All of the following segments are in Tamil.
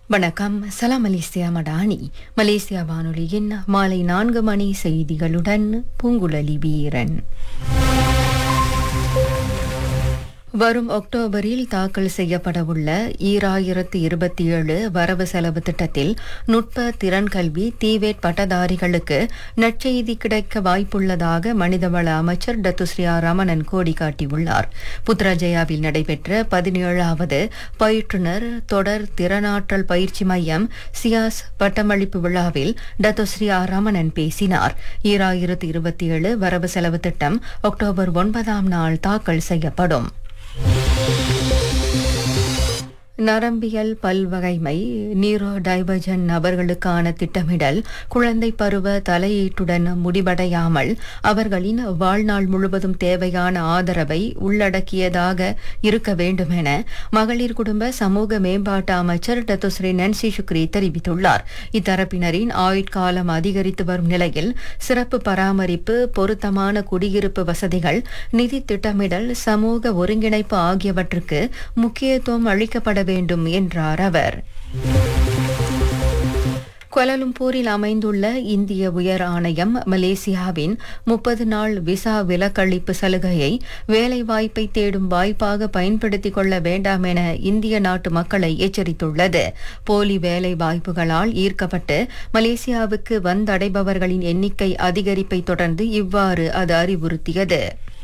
வணக்கம் சலாம் மலேசியா மடானி மலேசியா வானொலியின் மாலை நான்கு மணி செய்திகளுடன் பூங்குழலி வீரன் வரும் அக்டோபரில் தாக்கல் செய்யப்படவுள்ள ஈராயிரத்து இருபத்தி ஏழு வரவு செலவு திட்டத்தில் நுட்ப திறன் கல்வி தீவேட் பட்டதாரிகளுக்கு நற்செய்தி கிடைக்க வாய்ப்புள்ளதாக மனிதவள அமைச்சர் டத்துஸ்ரீ ரமணன் கோடி காட்டியுள்ளார் புத்ராஜயாவில் நடைபெற்ற பதினேழாவது பயிற்றுனர் தொடர் திறனாற்றல் பயிற்சி மையம் சியாஸ் பட்டமளிப்பு விழாவில் டத்துஸ்ரீ ரமணன் பேசினார் ஈராயிரத்து இருபத்தி ஏழு வரவு செலவு திட்டம் அக்டோபர் ஒன்பதாம் நாள் தாக்கல் செய்யப்படும் நரம்பியல் பல்வகைமை நீரோ டைவர்ஜன் நபர்களுக்கான திட்டமிடல் குழந்தை பருவ தலையீட்டுடன் முடிவடையாமல் அவர்களின் வாழ்நாள் முழுவதும் தேவையான ஆதரவை உள்ளடக்கியதாக இருக்க வேண்டும் என மகளிர் குடும்ப சமூக மேம்பாட்டு அமைச்சர் டத்துஸ்ரீ நன்சி சுக்ரி தெரிவித்துள்ளார் இத்தரப்பினரின் ஆயுட்காலம் அதிகரித்து வரும் நிலையில் சிறப்பு பராமரிப்பு பொருத்தமான குடியிருப்பு வசதிகள் நிதி திட்டமிடல் சமூக ஒருங்கிணைப்பு ஆகியவற்றுக்கு முக்கியத்துவம் அளிக்கப்பட வேண்டும் என்றார் அவர் கோலாலும்பூரில் அமைந்துள்ள இந்திய உயர் ஆணையம் மலேசியாவின் முப்பது நாள் விசா விலக்களிப்பு சலுகையை வேலைவாய்ப்பை தேடும் வாய்ப்பாக பயன்படுத்திக் கொள்ள வேண்டாம் என இந்திய நாட்டு மக்களை எச்சரித்துள்ளது போலி வேலை வாய்ப்புகளால் ஈர்க்கப்பட்டு மலேசியாவுக்கு வந்தடைபவர்களின் எண்ணிக்கை அதிகரிப்பை தொடர்ந்து இவ்வாறு அது அறிவுறுத்தியது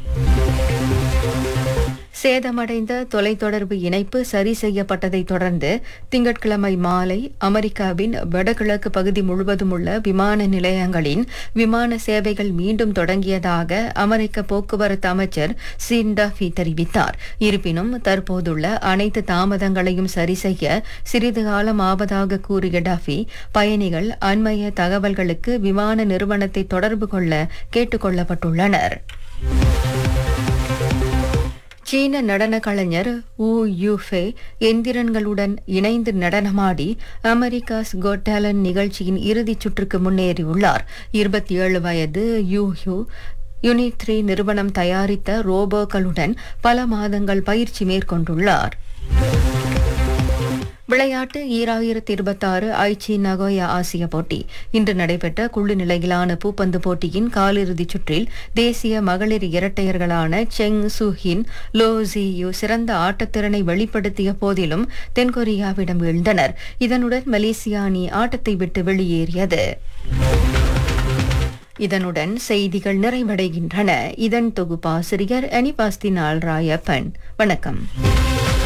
சேதமடைந்த தொலைத்தொடர்பு இணைப்பு சரி செய்யப்பட்டதைத் தொடர்ந்து திங்கட்கிழமை மாலை அமெரிக்காவின் வடகிழக்கு பகுதி முழுவதும் உள்ள விமான நிலையங்களின் விமான சேவைகள் மீண்டும் தொடங்கியதாக அமெரிக்க போக்குவரத்து அமைச்சர் சின்டாஃபி தெரிவித்தார் இருப்பினும் தற்போதுள்ள அனைத்து தாமதங்களையும் சரி செய்ய சிறிது காலம் ஆவதாக கூறிய டாஃபி பயணிகள் அண்மைய தகவல்களுக்கு விமான நிறுவனத்தை தொடர்பு கொள்ள கேட்டுக் கொள்ளப்பட்டுள்ளனர் சீன நடன கலைஞர் ஊ யூஃபே எந்திரன்களுடன் இணைந்து நடனமாடி அமெரிக்காஸ் கோட் டேலண்ட் நிகழ்ச்சியின் இறுதிச் சுற்றுக்கு முன்னேறியுள்ளார் இருபத்தி ஏழு வயது யூ ஹூ யூனிட் த்ரீ நிறுவனம் தயாரித்த ரோபோக்களுடன் பல மாதங்கள் பயிற்சி மேற்கொண்டுள்ளார் விளையாட்டு ஈராயிரத்தி இருபத்தாறு ஐச்சி நகோயா ஆசிய போட்டி இன்று நடைபெற்ற குழு நிலையிலான பூப்பந்து போட்டியின் காலிறுதிச் சுற்றில் தேசிய மகளிர் இரட்டையர்களான செங் சுஹின் லோ ஜியு சிறந்த ஆட்டத்திறனை வெளிப்படுத்திய போதிலும் தென்கொரியாவிடம் வீழ்ந்தனர் இதனுடன் மலேசியா அணி ஆட்டத்தை விட்டு வெளியேறியது இதனுடன் செய்திகள் நிறைவடைகின்றன இதன் தொகுப்பாசிரியர் அனிபாஸ்தினால் ராயப்பன் வணக்கம்